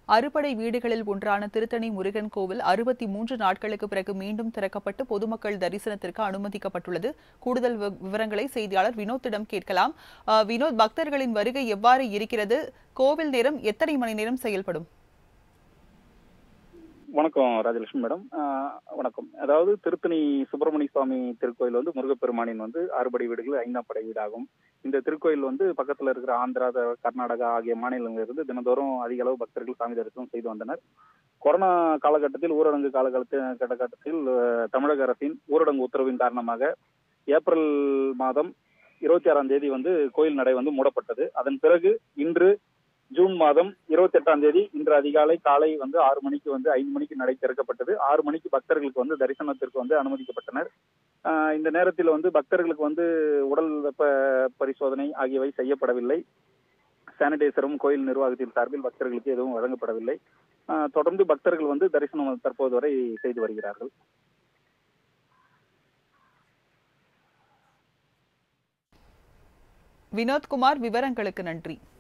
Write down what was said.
அறுபடை வீடுகளில் ஒன்றான திருத்தணி முருகன் கோவில் அறுபத்தி மூன்று நாட்களுக்கு பிறகு மீண்டும் திறக்கப்பட்டு பொதுமக்கள் தரிசனத்திற்கு அனுமதிக்கப்பட்டுள்ளது கூடுதல் வி- விவரங்களை செய்தியாளர் வினோத்திடம் கேட்கலாம் அஹ், வினோத் பக்தர்களின் வருகை எவ்வாறு இருக்கிறது கோவில் நேரம் எத்தனை மணி நேரம் செயல்படும் வணக்கம் ராஜலட்சுமி மேடம் ஆஹ் வணக்கம் அதாவது திருத்தணி சுப்பிரமணிய சுவாமி திருக்கோயில் வந்து முருகப்பெருமானின் வந்து அறுபடை வீடுகள் ஐந்தாம் படை வீடாகும் இந்த திருக்கோயில் வந்து பக்கத்துல இருக்கிற ஆந்திரா த- கர்நாடகா ஆகிய மாநிலங்களிலிருந்து தினந்தோறும் அதிக அளவு பக்தர்கள் சாமி தரிசனம் செய்து வந்தனர் கொரோனா காலகட்டத்தில் ஊரடங்கு காலகட்டத்தில் காலகட்டத்தில் அஹ், தமிழக அரசின் ஊரடங்கு உத்தரவின் காரணமாக ஏப்ரல் மாதம் இருபத்தி ஆறாம் தேதி வந்து கோயில் நடை வந்து மூடப்பட்டது அதன் பிறகு இன்று ஜூன் மாதம் இருபத்தி எட்டாம் தேதி இன்று அதிகாலை காலை வந்து ஆறு மணிக்கு வந்து ஐந்து மணிக்கு நடை திறக்கப்பட்டது ஆறு மணிக்கு பக்தர்களுக்கு வந்து தரிசனத்திற்கு வந்து அனுமதிக்கப்பட்டனர் ஆஹ் இந்த நேரத்தில் வந்து பக்தர்களுக்கு வந்து உடல் வெப்ப பரிசோதனை ஆகியவை செய்யப்படவில்லை சானிடைசரும் கோயில் நிர்வாகத்தின் சார்பில் பக்தர்களுக்கு எதுவும் வழங்கப்படவில்லை ஆஹ் தொடர்ந்து பக்தர்கள் வந்து தரிசனம் தற்போது வரை செய்து வருகிறார்கள் வினோத்குமார் விவரங்களுக்கு நன்றி